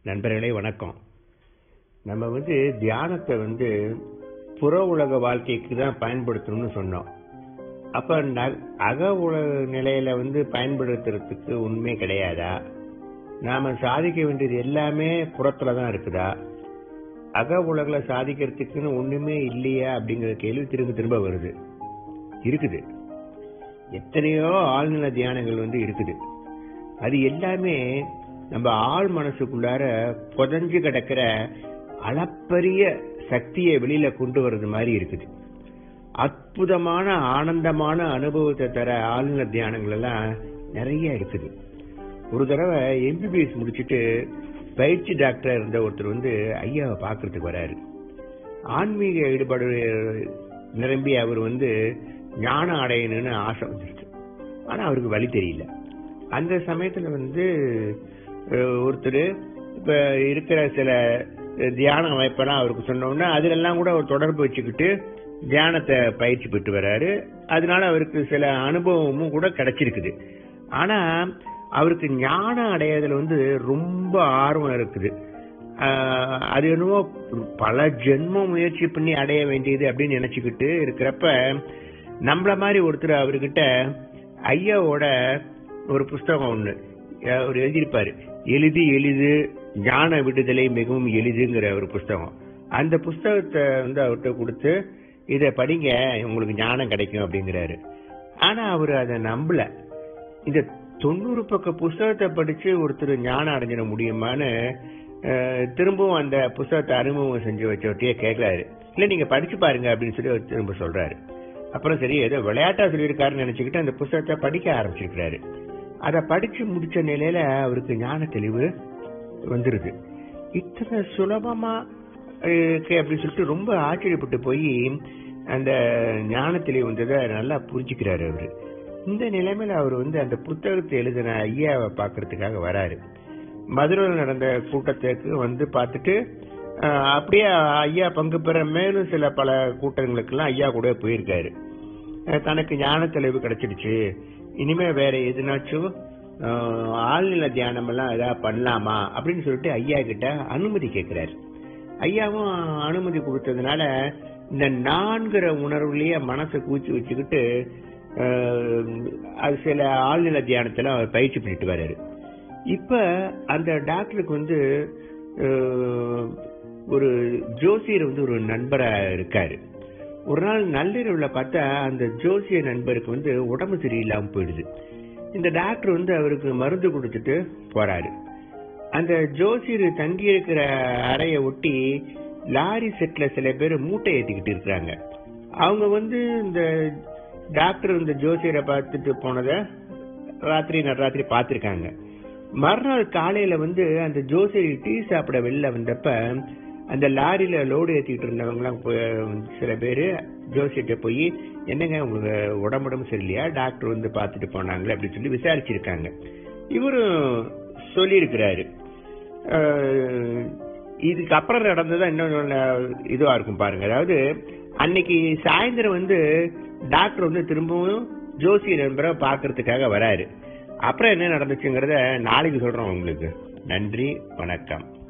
நண்பர்களே வணக்கம் நம்ம வந்து தியானத்தை வந்து புற உலக வாழ்க்கைக்கு தான் பயன்படுத்தணும்னு சொன்னோம் அப்ப ந- அக உலக நிலையில வந்து பயன்படுத்துறதுக்கு உண்மை கிடையாதா நாம சாதிக்க வேண்டியது எல்லாமே புறத்துல தான் இருக்குதா அக உலகில சாதிக்கிறதுக்குன்னு ஒண்ணுமே இல்லையா அப்படிங்கிற கேள்வி திரும்ப திரும்ப வருது இருக்குது எத்தனையோ ஆழ்நிலை தியானங்கள் வந்து இருக்குது அது எல்லாமே நம்ம ஆழ் மனசுக்குள்ளார புதஞ்சு கிடக்கிற அளப்பரிய சக்தியை வெளியில கொண்டு வர்றது மாதிரி இருக்குது அற்புதமான ஆனந்தமான அனுபவத்தை தர ஆழ்நிலை தியானங்கள் எல்லாம் நிறைய இருக்குது ஒரு தடவை எம்பிபிஎஸ் முடிச்சிட்டு பயிற்சி டாக்டரா இருந்த ஒருத்தர் வந்து ஐயாவை பார்க்கறதுக்கு வராரு ஆன்மீக ஈடுபாடு நிரம்பி அவர் வந்து ஞானம் அடையணும்னு ஆசை வந்துருச்சு ஆனா அவருக்கு வழி தெரியல அந்த சமயத்துல வந்து அஹ், ஒருத்தர் இப்ப இருக்கிற சில தியான அமைப்பெல்லாம் அவருக்கு சொன்னோம்னா அதுல எல்லாம் கூட ஒரு தொடர்பு வச்சுக்கிட்டு தியானத்தை பயிற்சி பெற்று வர்றாரு அதனால அவருக்கு சில அனுபவமும் கூட கிடைச்சிருக்குது ஆனா அவருக்கு ஞானம் அடையதுல வந்து ரொம்ப ஆர்வம் இருக்குது ஆஹ் அது என்னவோ பல ஜென்ம முயற்சி பண்ணி அடைய வேண்டியது அப்படின்னு நினைச்சுக்கிட்டு இருக்கிறப்ப நம்மள மாதிரி ஒருத்தர் அவர்கிட்ட ஐயாவோட ஒரு புஸ்தகம் ஒண்ணு அஹ் அவர் எழுதியிருப்பாரு எளிது எளிது ஞான விடுதலை மிகவும் எளிதுங்கிற ஒரு புஸ்தகம் அந்த புஸ்தகத்தை வந்து அவர்கிட்ட கொடுத்து இத படிங்க உங்களுக்கு ஞானம் கிடைக்கும் அப்படிங்கிறாரு ஆனா அவர் அதை நம்பல இந்த தொண்ணூறு பக்க புஸ்தகத்தை படிச்சு ஒருத்தர் ஞானம் அடைஞ்சிட முடியுமான்னு அஹ், திரும்பவும் அந்த புஸ்தகத்தை அறிமுகம் செஞ்சு வச்சவட்டியே கேட்கறாரு இல்ல நீங்க படிச்சு பாருங்க அப்படின்னு சொல்லி அவர் திரும்ப சொல்றாரு அப்புறம் சரி ஏதோ விளையாட்டா சொல்லியிருக்காருன்னு நினைச்சுக்கிட்டு அந்த புஸ்தகத்தை படிக்க ஆரம்பிச்சிருக்கிறாரு அதை படிச்சு முடிச்ச நிலையில அவருக்கு ஞான தெளிவு வந்துருது இத்தனை சுலபமா இருக்கு அப்படின்னு சொல்லிட்டு ரொம்ப ஆச்சரியப்பட்டு போய் அந்த ஞான தெளிவு வந்ததை நல்லா புரிஞ்சுக்கிறாரு அவரு இந்த நிலைமையில அவர் வந்து அந்த புத்தகத்தை எழுதின ஐயாவை பார்க்கறதுக்காக வராரு மதுரையில் நடந்த கூட்டத்துக்கு வந்து பார்த்துட்டு அஹ், அப்படியே ஐயா பங்கு பெற மேலும் சில பல கூட்டங்களுக்கெல்லாம் ஐயா கூட போயிருக்காரு அஹ், தனக்கு ஞான தெளிவு கிடைச்சிடுச்சு இனிமே வேற எதுனாச்சும் அஹ், ஆழ்நிலை தியானம் எல்லாம் ஏதாவது பண்ணலாமா அப்படின்னு சொல்லிட்டு ஐயா கிட்ட அனுமதி கேட்கிறாரு ஐயாவும் அனுமதி கொடுத்ததுனால இந்த நான்கிற உணர்வுலயே மனசை கூச்சி வச்சுக்கிட்டு அஹ், அது சில ஆழ்நிலை தியானத்துல அவர் பயிற்சி பண்ணிட்டு வர்றாரு இப்ப அந்த டாக்டருக்கு வந்து அஹ், ஒரு ஜோசியர் வந்து ஒரு நண்பரா இருக்காரு ஒரு நாள் நள்ளிரவுல பார்த்தா அந்த ஜோசிய நண்பருக்கு வந்து உடம்பு சரியில்லாம போயிடுது இந்த டாக்டர் வந்து அவருக்கு மருந்து கொடுத்துட்டு போறாரு அந்த ஜோசியர் தங்கி இருக்கிற அறையை ஒட்டி லாரி செட்ல சில பேர் மூட்டை ஏத்திக்கிட்டு இருக்கிறாங்க அவங்க வந்து இந்த டாக்டர் இந்த ஜோசியரை பார்த்துட்டு போனதை ராத்திரி நடுராத்திரி பார்த்திருக்காங்க மறுநாள் காலையில வந்து அந்த ஜோசியர் டீ சாப்பிட வெளில வந்தப்ப அந்த லாரியில லோடு ஏத்திட்டு இருந்தவங்க எல்லாம் சில பேரு ஜோசியர்கிட்ட போய் என்னங்க உங்களுக்கு உடம்பு உடம்பு சரியில்லையா டாக்டர் வந்து பார்த்துட்டு போனாங்களே அப்படின்னு சொல்லி விசாரிச்சிருக்காங்க இவரும் சொல்லியிருக்கிறாரு அஹ், இதுக்கு அப்புறம் நடந்ததா இன்னும் இதுவா இருக்கும் பாருங்க அதாவது அன்னைக்கு சாயந்தரம் வந்து டாக்டர் வந்து திரும்பவும் ஜோசிய நண்பரை பார்க்கறதுக்காக வராரு அப்புறம் என்ன நடந்துச்சுங்கிறத நாளைக்கு சொல்றோம் உங்களுக்கு நன்றி வணக்கம்